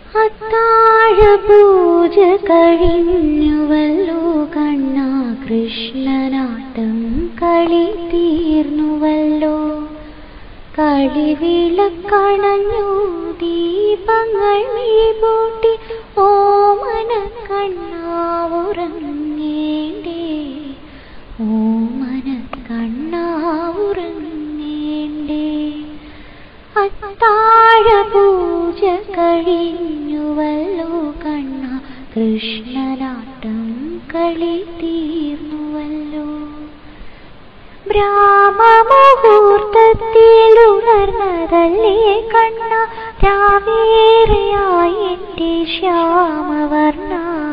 അത്താഴ പൂജ കഴിഞ്ഞുവല്ലോ കണ്ണ കൃഷ്ണനാട്ടം കളി തീർന്നുവല്ലോ കളിവിളക്കണഞ്ഞു ദീപങ്ങൾ നീപൂട്ടി ഓമന കണ്ണാവുറങ്ങേണ്ടേ ഓമന കണ്ണാവുറങ്ങേണ്ടേ അത്താഴ പൂജ കഴിഞ്ഞുവല്ലോ കണ്ണ കൃഷ്ണനാട്ടം കളി തീർന്നുവല്ലോ ബ്രാഹ്മമുഹൂർത്തത്തിലുണർന്നതല്ലേ കണ്ണ രാവേറെയായി എൻ്റെ ശ്യാമവർണ്ണ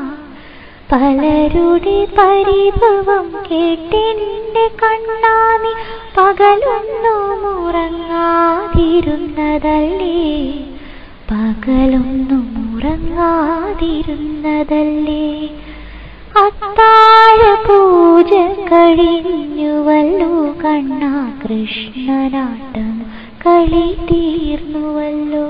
പലരുടെ പരിഭവം കേട്ടെൻ്റെ കണ്ണാനി പകലൊന്നും ഉറങ്ങാതിരുന്നതല്ലേ പകലൊന്നും ഉറങ്ങാതിരുന്നതല്ലേ അത്താഴ പൂജ കഴിഞ്ഞുവല്ലോ കണ്ണ കൃഷ്ണനാട്ടം കളി തീർന്നുവല്ലോ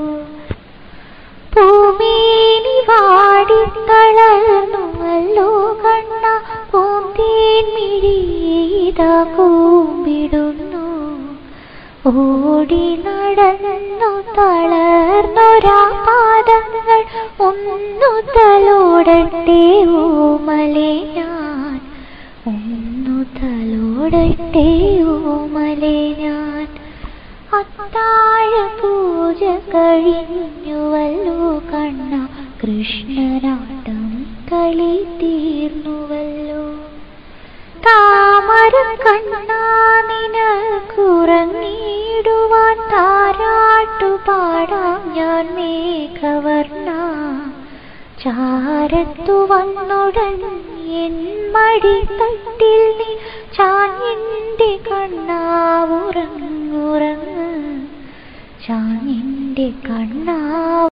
പൂമേനി വാടിത്തളർന്നുവല്ലോ കണ്ണ പൂന്തേൻ മിഴിത കൂമ്പിടുന്നു ഓടി നടന്നു തളർന്നൊരാ പാദങ്ങൾ ഒന്നു തലോടട്ടെ ഓമലെ ഞാൻ ഒന്നു തലോടട്ടെ ഓമലെ ഞാൻ അത്താഴ പൂജ കഴിഞ്ഞുവല്ലോ കണ്ണ കൃഷ്ണനാട്ടം കളി തീർന്നുവല്ലോ താമര കണ്ണാനിനക്കുറങ്ങിടുവാൻ താരാട്ടു പാടാം ഞാൻ മേഘവർണ്ണ ചാരത്തു വന്നുടൻ എൻ മടി തട്ടിൽ നീ ചാഞ്ഞിൻ്റെ കണ്ണാവുറങ്ങുറങ്ങ് ചാഞ്ഞിൻ്റെ കണ്ണാ